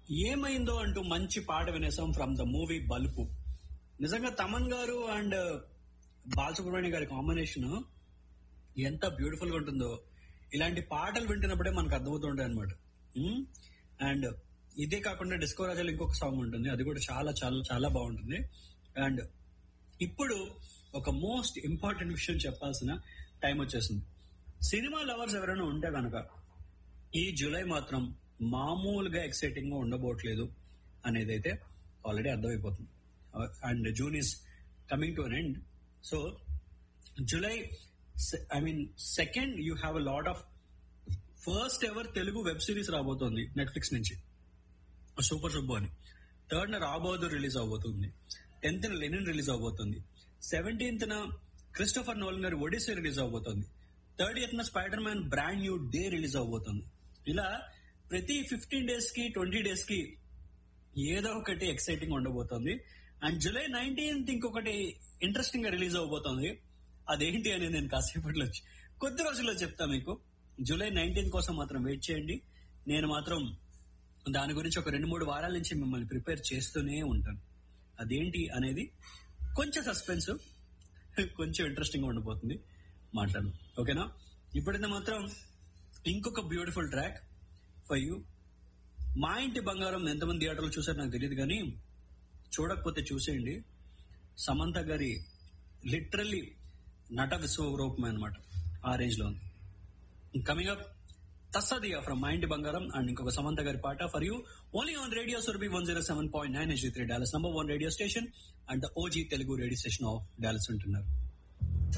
ఏమైందో అంటూ మంచి పాట వినేసాం ఫ్రమ్ ద మూవీ బల్పు నిజంగా తమన్ గారు అండ్ బాలసుబ్రహ్మణ్య గారి కాంబినేషన్ ఎంత బ్యూటిఫుల్ గా ఉంటుందో ఇలాంటి పాటలు వింటున్నప్పుడే మనకు అర్థమవుతుంటాయి అనమాట అండ్ ఇదే కాకుండా డిస్కో రాజాలో ఇంకొక సాంగ్ ఉంటుంది అది కూడా చాలా చాలా చాలా బాగుంటుంది అండ్ ఇప్పుడు ఒక మోస్ట్ ఇంపార్టెంట్ విషయం చెప్పాల్సిన టైం వచ్చేసింది సినిమా లవర్స్ ఎవరైనా ఉంటే కనుక ఈ జూలై మాత్రం మామూలుగా ఎక్సైటింగ్ గా ఉండబోట్లేదు అనేది అయితే ఆల్రెడీ అర్థమైపోతుంది and June is coming to an end so July I mean second you have a lot of first ever Telugu web series రాబోతోంది నెట్ఫ్లిక్స్ నుంచి సూపర్ సుబ్బు అని థర్డ్ న రాబోదు రిలీజ్ అవబోతుంది టెన్త్ న లెనిన్ రిలీజ్ అవబోతుంది సెవెంటీన్త్ న క్రిస్టోఫర్ నోలన్ గారి ఒడిసీ రిలీజ్ అవబోతుంది థర్డ్ న spider man brand new day release అవబోతుంది ఇలా ప్రతి ఫిఫ్టీన్ డేస్ కి ట్వంటీ డేస్ కి ఏదో ఒకటి ఎక్సైటింగ్ ఉండబోతోంది అండ్ జూలై నైన్టీన్త్ ఇంకొకటి ఇంట్రెస్టింగ్ గా రిలీజ్ అవబోతోంది అదేంటి అనేది నేను కాసేపట్లో వచ్చి- కొద్ది రోజుల్లో చెప్తా మీకు జూలై నైన్టీన్త్ కోసం మాత్రం వెయిట్ చేయండి నేను మాత్రం దాని గురించి ఒక రెండు మూడు వారాల నుంచి మిమ్మల్ని ప్రిపేర్ చేస్తూనే ఉంటాను అదేంటి అనేది కొంచెం సస్పెన్స్ కొంచెం ఇంట్రెస్టింగ్ గా ఉండబోతుంది మాట్లాడు ఓకేనా ఇప్పుడైతే మాత్రం ఇంకొక బ్యూటిఫుల్ ట్రాక్ ఫర్ యూ మా ఇంటి బంగారం ఎంతమంది థియేటర్లు చూసారో నాకు తెలియదు కానీ చూడకపోతే చూసేయండి సమంత గారి లిటరల్లీ నట విశ్వరూపమే అనమాట ఆ రేంజ్ లో ఉంది కమింగ్ అప్ తస్సదియా ఫ్రమ్ మా ఇంటి బంగారం అండ్ ఇంకొక సమంత గారి పాట for you only on radio Surabhi one zero seven point nine H three Dallas number one radio station and OG Telugu radio station of Dallas ఉంటున్నారు